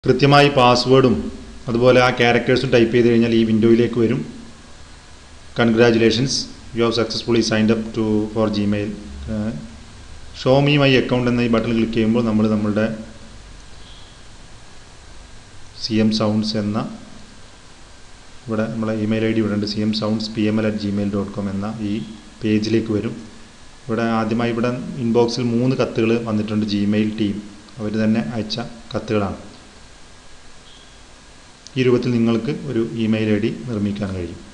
കൃത്യമായി പാസ്വേഡും അതുപോലെ ആ ക്യാരക്ടേഴ്സും ടൈപ്പ് ചെയ്ത് കഴിഞ്ഞാൽ ഈ വിൻഡോയിലേക്ക് വരും congratulations you have successfully signed up to for Gmail show me my account എന്ന ഈ ബട്ടൺ ക്ലിക്ക് ചെയ്യുമ്പോൾ നമ്മൾ നമ്മളുടെ സി എം സൗണ്ട്സ് എന്ന ഇവിടെ നമ്മളെ ഇമെയിൽ ഐ ഡി ഇവിടെ ഉണ്ട് C M sounds P M L at Gmail dot com എന്ന ഈ പേജിലേക്ക് വരും ഇവിടെ ആദ്യമായി ഇവിടെ ഇൻബോക്സിൽ മൂന്ന് കത്തുകൾ വന്നിട്ടുണ്ട് ജിമെയിൽ ടീം അവർ തന്നെ അയച്ച കത്തുകളാണ് ഈ രൂപത്തിൽ നിങ്ങൾക്ക് ഒരു ഇമെയിൽ ഐ ഡി നിർമ്മിക്കാൻ കഴിയും